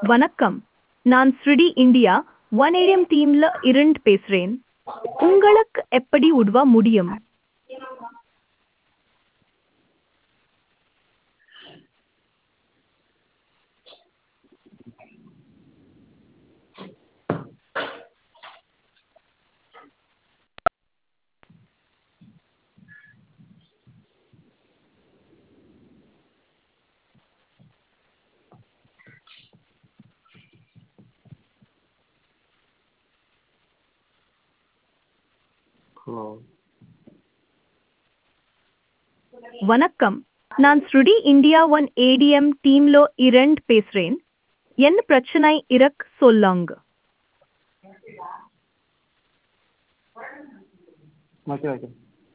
வணக்கம் நான் ஸ்ருடி இந்தியா ஒன் ஏடிஎம் டீம்ல இருந்து பேசுறேன் உங்களுக்கு எப்படி உதவ முடியும் ஹலோ வணக்கம் நான் ஸ்ருடி இந்தியா ஒன் ஏடிஎம் டீம்ல இருந்து பேசுறேன் என்ன பிரச்சனை இருக்கு சொல்லுங்க ஓகே ஓகே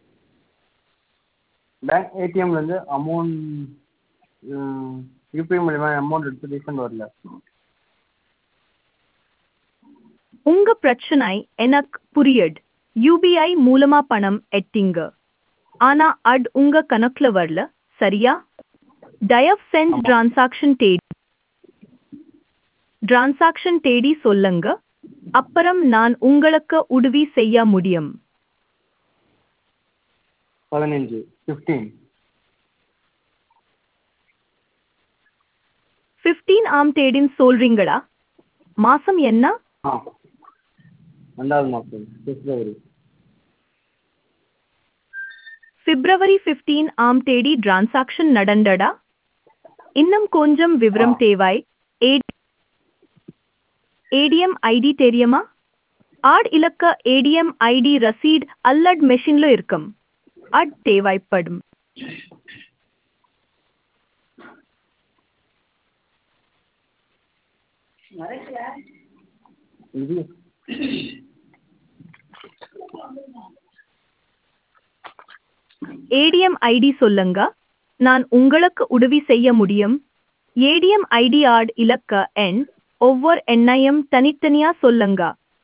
பேங்க் ஏடிஎம்லேருந்து அமௌண்ட் யூபிஐ மூலிமா அமௌண்ட் எடுத்து ரீஃபண்ட் வரல உங்க பிரச்சனை எனக்கு புரியுது யூபிஐ மூலமா பணம் எட்டிங்க ஆனா அட் உங்க கணக்குல வரல சரியா தயவு செஞ்சு ஆமா. டிரான்சாக்ஷன் தேடி டிரான்சாக்ஷன் தேடி சொல்லுங்க அப்புறம் நான் உங்களுக்கு உதவி செய்ய முடியும் பதினஞ்சு ஃபிஃப்டீன் 15 ஆம் தேதின்னு சொல்றீங்களா மாசம் என்ன ஆ ரெண்டாவது மாதம் பிப்ரவரி பிப்ரவரி 15 ஆம் தேதி டிரான்சாக்ஷன் நடந்தடா இன்னும் கொஞ்சம் விவரம் ஆ. தேவை ஏடிஎம் ஐடி தெரியுமா ஆட் இலக்க ஏடிஎம் ஐடி ரசீட் அல்லட் மெஷின்ல இருக்கும் அட் தேவைப்படும் இது ஏடிஎம் ஐடி சொல்லுங்க நான் உங்களுக்கு உதவி செய்ய முடியும் ஏடிஎம் ஐடி ஆட் இலக்க எண் ஒவ்வொரு எண்ணையும் தனித்தனியா சொல்லுங்க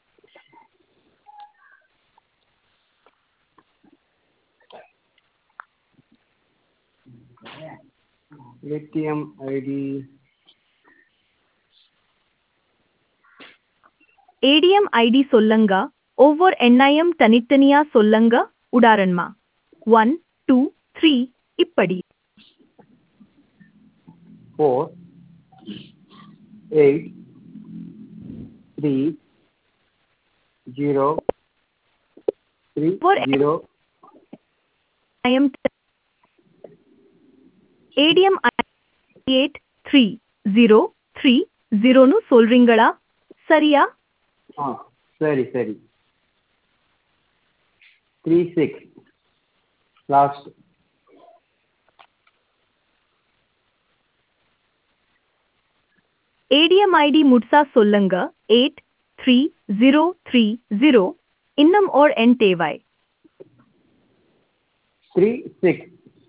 ஏடிஎம் ஐடி ஏடிஎம் ஐடி சொல்லுங்க ஒவ்வொரு எண்ணையும் தனித்தனியா சொல்லுங்க உதாரணமா ஒன் டூ த்ரீ இப்படி four eight three zero three For- zero எண்ணையும் ATM eight three zero three ஜீரோன்னு சொல்றீங்களா சரியா ஆ சரி சரி three six last ATM ID முட்சா சொல்லுங்க eight three zero three zero இன்னும் ஓர் எண் தேவை த்ரீ சிக்ஸ்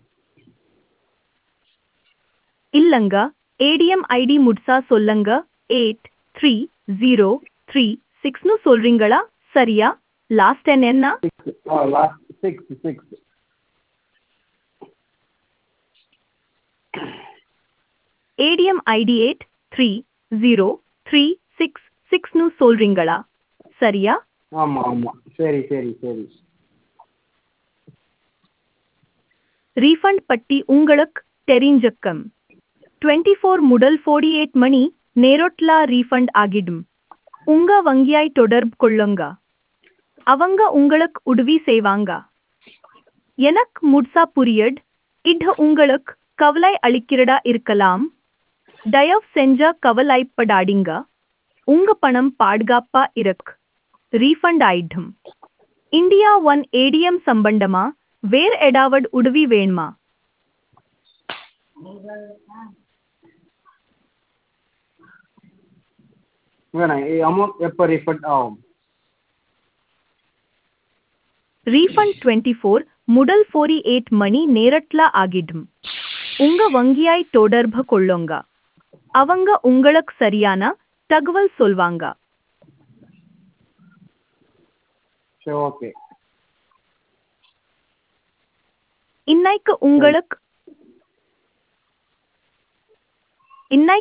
இல்லங்க ஏடிஎம் ஐடி முட்சா சொல்லுங்க எயிட் த்ரீ ஜீரோ த்ரீ சிக்ஸ்னு சொல்றீங்களா சரியா லாஸ்ட் எண் என்ன சிக்ஸ் ஆ last six six ATM ID eight three zero three six சிக்ஸ்னு சொல்றீங்களா சரியா ஆமாம் ஆமாம் சரி சரி சரி ரீஃபண்ட் பட்டி உங்களுக்கு தெரிஞ்சக்கம் டுவெண்ட்டி ஃபோர் முதல் ஃபோர்டி எயிட் மணி நேரொட்லா ரீஃபண்ட் ஆகிடும் உங்க வங்கியாய் தொடர்பு கொள்ளுங்க அவங்க உங்களுக்கு உதவி செய்வாங்க எனக்கு முட்சா புரியட் இது உங்களுக்கு கவலை அளிக்கிறதா இருக்கலாம் தயவு செஞ்ச கவலைப்படாதீங்க உங்க பணம் பாதுகாப்பா இருக்கு ரீஃபண்ட் ஆயிடும் இந்தியா ஒன் ஏடிஎம் சம்பந்தமா வேற ஏதாவது உதவி வேணுமா வேணாம் அமௌண்ட் எப்போ ரீஃபண்ட் ஆகும் ரீஃபண்ட் டுவெண்ட்டி ஃபோர் முதல் ஃபோரி எயிட் மணி நேரட்ல ஆகிடும் உங்க வங்கியாய் தொடர்பு கொள்ளுங்க அவங்க உங்களுக்கு சரியான தகவல் சொல்வாங்க சரி ஓகே இன்னைக்கு உங்களுக்கு இன்னைக்கு